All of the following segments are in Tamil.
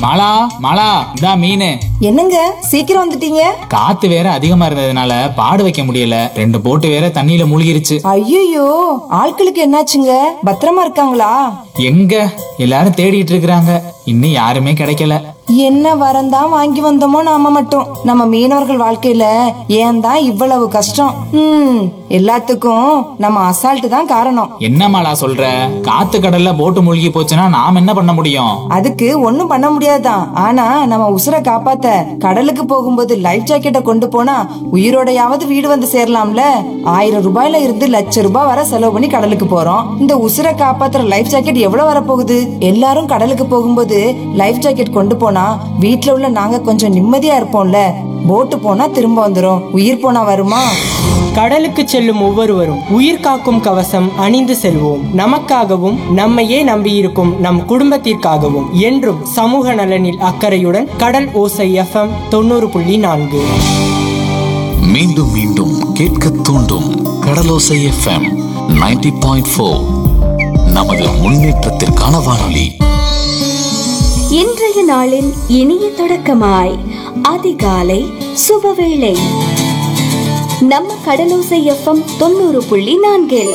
மாலா மாலா இதா மீன் என்னங்க சீக்கிரம் வந்துட்டீங்க காத்து வேற அதிகமா இருந்ததுனால பாடு வைக்க முடியல ரெண்டு போட்டு வேற தண்ணியில மூழ்கிருச்சு ஐயோ ஆட்களுக்கு என்னாச்சுங்க பத்திரமா இருக்காங்களா எங்க எல்லாரும் தேடிட்டு இருக்கிறாங்க இன்னும் யாருமே கிடைக்கல என்ன வரந்தான் வாங்கி வந்தோமோ நாம மட்டும் நம்ம மீனவர்கள் வாழ்க்கையில ஏன் தான் இவ்வளவு கஷ்டம் ம் எல்லாத்துக்கும் நம்ம அசால்ட் தான் காரணம் என்ன மாலா சொல்ற காத்து கடல்ல போட்டு மூழ்கி போச்சுன்னா நாம் என்ன பண்ண முடியும் அதுக்கு ஒண்ணும் பண்ண முடியாதுதான் ஆனா நம்ம உசுரை காப்பாத்த கடலுக்கு போகும்போது லைஃப் ஜாக்கெட்டை கொண்டு போனா உயிரோடையாவது வீடு வந்து சேரலாம்ல ஆயிரம் ரூபாயில இருந்து லட்ச ரூபாய் வரை செலவு பண்ணி கடலுக்கு போறோம் இந்த உசுரை காப்பாத்துற லைஃப் ஜாக்கெட் எவ்வளவு வரப்போகுது எல்லாரும் கடலுக்கு போகும்போது லைஃப் ஜாக்கெட் கொண்டு போனா வீட்ல உள்ள நாங்க கொஞ்சம் நிம்மதியா இருப்போம்ல போட்டு போனா திரும்ப வந்துரும் உயிர் போனா வருமா கடலுக்கு செல்லும் ஒவ்வொருவரும் உயிர் காக்கும் கவசம் அணிந்து செல்வோம் நமக்காகவும் நம்மையே நம்பியிருக்கும் நம் குடும்பத்திற்காகவும் என்றும் சமூக நலனில் அக்கறையுடன் கடல் ஓசை எஃப்எம் தொண்ணூறு புள்ளி நான்கு மீண்டும் மீண்டும் கேட்க தூண்டும் கடலோசை எஃப்எம் 90.4 பாயிண்ட் ஃபோர் நமது முன்னேற்றத்திற்கான வானொலி இன்றைய நாளின் இனிய தொடக்கமாய் அதிகாலை சுபவேளை நம்ம கடலோசை எஃப்எம் தொண்ணூறு புள்ளி நான்கில்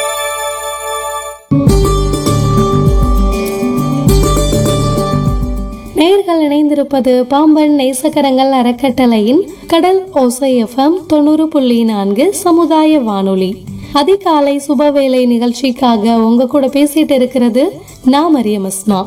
நேர்கள் இணைந்திருப்பது பாம்பன் நேசகரங்கள் அறக்கட்டளையின் கடல் ஓசை எஃப்எம் தொண்ணூறு புள்ளி நான்கு சமுதாய வானொலி அதிகாலை சுபவேளை நிகழ்ச்சிக்காக உங்க கூட பேசிட்டு இருக்கிறது நான் மரியம் அஸ்மா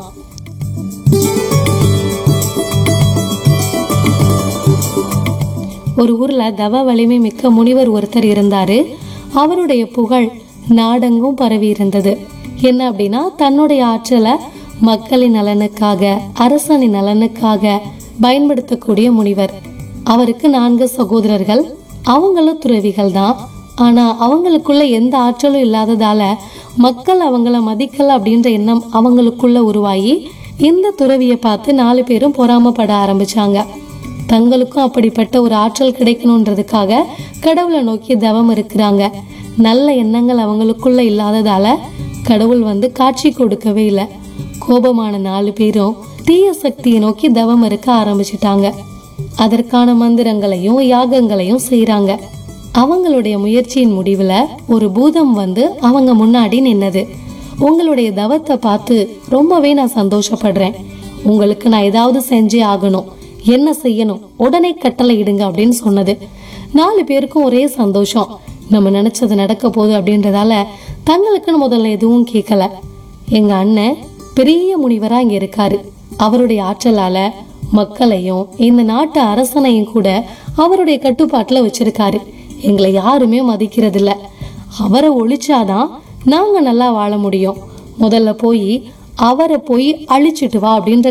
ஒரு ஊர்ல தவ வலிமை மிக்க முனிவர் ஒருத்தர் இருந்தாரு அவருடைய புகழ் நாடெங்கும் பரவி இருந்தது என்ன அப்படின்னா தன்னுடைய ஆற்றலை மக்களின் நலனுக்காக அரசனின் நலனுக்காக பயன்படுத்தக்கூடிய முனிவர் அவருக்கு நான்கு சகோதரர்கள் அவங்களும் துறவிகள் தான் ஆனா அவங்களுக்குள்ள எந்த ஆற்றலும் இல்லாததால மக்கள் அவங்கள மதிக்கல அப்படின்ற எண்ணம் அவங்களுக்குள்ள உருவாகி இந்த துறவியை பார்த்து நாலு பேரும் பொறாமப்பட ஆரம்பிச்சாங்க தங்களுக்கும் அப்படிப்பட்ட ஒரு ஆற்றல் கிடைக்கணுன்றதுக்காக கடவுளை நோக்கி தவம் இருக்கிறாங்க நல்ல எண்ணங்கள் அவங்களுக்குள்ள இல்லாததால கடவுள் வந்து காட்சி கொடுக்கவே இல்லை கோபமான நாலு பேரும் தீய சக்தியை நோக்கி தவம் இருக்க ஆரம்பிச்சிட்டாங்க அதற்கான மந்திரங்களையும் யாகங்களையும் செய்றாங்க அவங்களுடைய முயற்சியின் முடிவுல ஒரு பூதம் வந்து அவங்க முன்னாடி நின்னது உங்களுடைய தவத்தை பார்த்து ரொம்பவே நான் சந்தோஷப்படுறேன் உங்களுக்கு நான் ஏதாவது செஞ்சே ஆகணும் என்ன செய்யணும் உடனே கட்டளை இடுங்க அப்படின்னு சொன்னது நாலு பேருக்கும் ஒரே சந்தோஷம் நம்ம நினைச்சது நடக்க போகுது அப்படின்றதால தங்களுக்குன்னு முதல்ல எதுவும் கேட்கல எங்க அண்ணன் பெரிய முனிவரா இங்க இருக்காரு அவருடைய ஆற்றலால மக்களையும் இந்த நாட்டு அரசனையும் கூட அவருடைய கட்டுப்பாட்டுல வச்சிருக்காரு எங்களை யாருமே மதிக்கிறது இல்ல அவரை ஒழிச்சாதான் நாங்க நல்லா வாழ முடியும் முதல்ல போய் அவரை போய் அழிச்சிட்டு வா அப்படின்ற